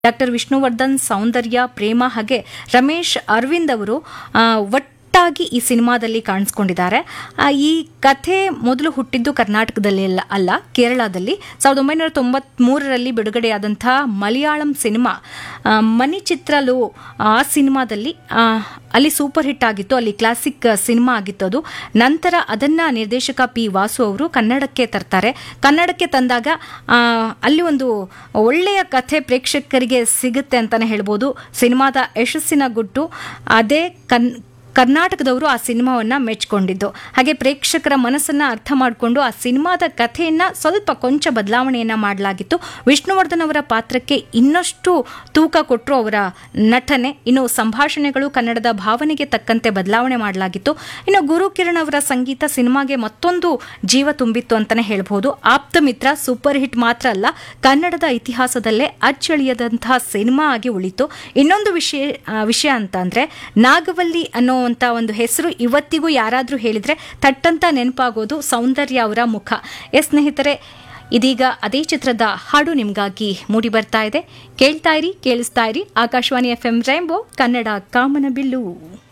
doctor Vishnuvardhan ಸೌಂದರ್ಯ ಪ್ರೇಮ ಹಾಗೆ ರಮೇಶ್ ಅರವಿಂದ್ ಅವರು ಆ, ಒಟ್ಟಾಗಿ ಈ ಸಿನಿಮಾದಲ್ಲಿ ಕಾಣಿಸ್ಕೊಂಡಿದ್ದಾರೆ ಆ, ಈ ಕಥೆ ಮೊದಲು ಹುಟ್ಟಿದ್ದು ಕರ್ನಾಟಕದಲ್ಲಿ ಅಲ್ಲ ಅಲ್ಲ ಕೇರಳದಲ್ಲಿ ಸಾವಿರದ ಒಂಬೈನೂರ ತೊಂಬತ್ಮೂರರಲ್ಲಿ ಬಿಡುಗಡೆಯಾದಂತಹ ಮಲಯಾಳಂ ಸಿನಿಮಾ ಆ, ಮನಿ ಚಿತ್ರಲು ಆ ಸಿನಿಮಾದಲ್ಲಿ ಆ, ಅಲ್ಲಿ ಸೂಪರ್ ಹಿಟ್ ಆಗಿತ್ತು ಅಲ್ಲಿ ಕ್ಲಾಸಿಕ್ ಸಿನಿಮಾ ಆಗಿತ್ತು ಅದು ನಂತರ ಅದನ್ನ ನಿರ್ದೇಶಕ ಪಿ ವಾಸು ಅವರು ಕನ್ನಡಕ್ಕೆ ತರ್ತಾರೆ ಕನ್ನಡಕ್ಕೆ ತಂದಾಗ ಆ, ಅಲ್ಲಿ ಒಂದು ಒಳ್ಳೆಯ ಕಥೆ ಪ್ರೇಕ್ಷಕರಿಗೆ ಸಿಗುತ್ತೆ ಅಂತಾನೆ ಹೇಳ್ಬೋದು ಸಿನಿಮಾದ ಯಶಸ್ಸಿನ ಗುಟ್ಟು ಅದೇ ಕನ್ ಕರ್ನಾಟಕದವರು ಆ ಸಿನಿಮಾವನ್ನ ಮೆಚ್ಕೊಂಡಿದ್ದು ಹಾಗೆ ಪ್ರೇಕ್ಷಕರ ಮನಸ್ಸನ್ನ ಅರ್ಥ ಮಾಡಿಕೊಂಡು ಆ ಸಿನಿಮಾದ ಕಥೆಯನ್ನ ಸ್ವಲ್ಪ ಕೊಂಚ ಬದಲಾವಣೆಯನ್ನ ಮಾಡಲಾಗಿತ್ತು ವಿಷ್ಣುವರ್ಧನ್ ಅವರ ಪಾತ್ರಕ್ಕೆ ಇನ್ನಷ್ಟು ತೂಕ ಕೊಟ್ಟರು ಅವರ ನಟನೆ ಇನ್ನು ಸಂಭಾಷಣೆಗಳು ಕನ್ನಡದ ಭಾವನೆಗೆ ತಕ್ಕಂತೆ ಬದಲಾವಣೆ ಮಾಡಲಾಗಿತ್ತು ಇನ್ನು ಗುರು ಕಿರಣ್ ಅವರ ಸಂಗೀತ ಸಿನಿಮಾಗೆ ಮತ್ತೊಂದು ಜೀವ ತುಂಬಿತ್ತು ಅಂತಾನೆ ಹೇಳ್ಬಹುದು ಆಪ್ತ ಮಿತ್ರ ಸೂಪರ್ ಹಿಟ್ ಮಾತ್ರ ಅಲ್ಲ ಕನ್ನಡದ ಇತಿಹಾಸದಲ್ಲೇ ಅಚ್ಚಳಿಯದಂತಹ ಸಿನಿಮಾ ಆಗಿ ಉಳಿತು ಇನ್ನೊಂದು ವಿಷಯ ಆ, ವಿಷಯ ಅಂತ ಅಂದ್ರೆ ನಾಗವಲ್ಲಿ ಅನ್ನೋವಂಥ ಒಂದು ಹೆಸರು ಇವತ್ತಿಗೂ ಯಾರಾದರೂ ಹೇಳಿದ್ರೆ ತಟ್ಟಂತ ನೆನಪಾಗೋದು ಸೌಂದರ್ಯ ಅವರ ಮುಖ ಎಸ್ ಸ್ನೇಹಿತರೆ ಇದೀಗ ಅದೇ ಚಿತ್ರದ ಹಾಡು ನಿಮಗಾಗಿ ಮೂಡಿ ಬರ್ತಾ ಇದೆ ಕೇಳ್ತಾ ಇರಿ ಕೇಳಿಸ್ತಾ ಇರಿ Akashvani F M rainbow Kannada ಕಾಮನಬಿಲ್ಲು